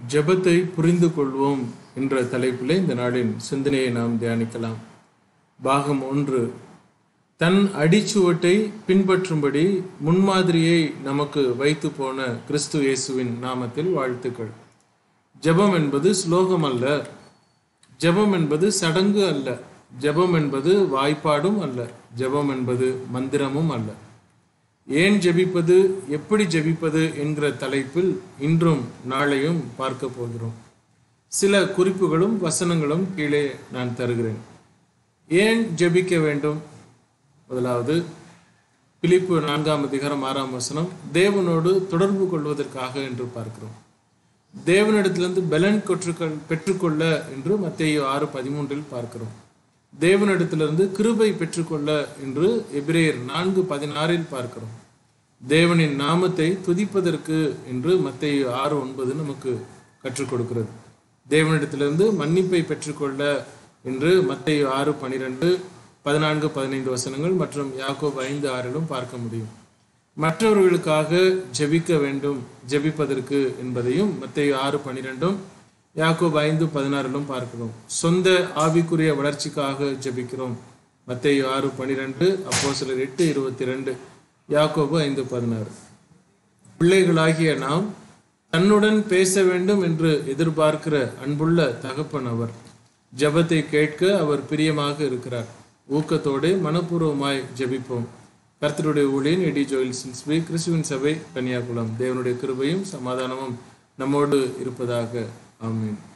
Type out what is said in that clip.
ஜெபத்தை புரிந்து கொள்வோம் என்ற தலைப்பிலே இந்த நாளின் சிந்தனையை நாம் தியானிக்கலாம் பாகம் ஒன்று தன் அடிச்சுவட்டை பின்பற்றும்படி முன்மாதிரியை நமக்கு வைத்து போன கிறிஸ்து இயேசுவின் நாமத்தில் வாழ்த்துக்கள் ஜெபம் என்பது ஸ்லோகம் அல்ல ஜெபம் என்பது சடங்கு அல்ல ஜெபம் என்பது வாய்ப்பாடும் அல்ல ஜெபம் என்பது மந்திரமும் அல்ல ஏன் ஜெபிப்பது எப்படி ஜெபிப்பது என்கிற தலைப்பில் இன்றும் நாளையும் பார்க்க போகிறோம் சில குறிப்புகளும் வசனங்களும் கீழே நான் தருகிறேன் ஏன் ஜெபிக்க வேண்டும் முதலாவது பிலிப்பு நான்காம் அதிகாரம் ஆறாம் வசனம் தேவனோடு தொடர்பு கொள்வதற்காக என்று பார்க்கிறோம் தேவனிடத்திலிருந்து பலன் கொற்றுக்கள் பெற்றுக்கொள்ள என்று மத்தேயு ஆறு பதிமூன்றில் பார்க்கிறோம் தேவனிடத்திலிருந்து கிருபை பெற்றுக்கொள்ள என்று எபிரேயர் நான்கு பதினாறில் பார்க்கிறோம் தேவனின் நாமத்தை துதிப்பதற்கு என்று மத்தேயு ஆறு ஒன்பது நமக்கு கற்றுக் கொடுக்கிறது தேவனிடத்திலிருந்து மன்னிப்பை பெற்றுக்கொள்ள என்று மத்தேயு ஆறு பனிரெண்டு பதினான்கு பதினைந்து வசனங்கள் மற்றும் யாக்கோப் ஐந்து ஆறிலும் பார்க்க முடியும் மற்றவர்களுக்காக ஜெபிக்க வேண்டும் ஜெபிப்பதற்கு என்பதையும் மத்தேயு ஆறு பனிரெண்டும் யாக்கோப் ஐந்து பதினாறிலும் பார்க்கிறோம் சொந்த ஆவிக்குரிய வளர்ச்சிக்காக ஜெபிக்கிறோம் மத்தேயு ஆறு பனிரெண்டு அப்போ சிலர் எட்டு இருபத்தி ரெண்டு யாக்கோபு ஐந்து பதினாறு பிள்ளைகளாகிய நாம் தன்னுடன் பேச வேண்டும் என்று எதிர்பார்க்கிற அன்புள்ள தகப்பன் அவர் ஜெபத்தை கேட்க அவர் பிரியமாக இருக்கிறார் ஊக்கத்தோடு மனப்பூர்வமாய் ஜெபிப்போம் கர்த்தருடைய ஊழியன் எடி ஜோயில் சின்ஸ்பி கிறிஸ்துவின் சபை கன்னியாகுளம் தேவனுடைய கிருபையும் சமாதானமும் நம்மோடு இருப்பதாக ஆமீன்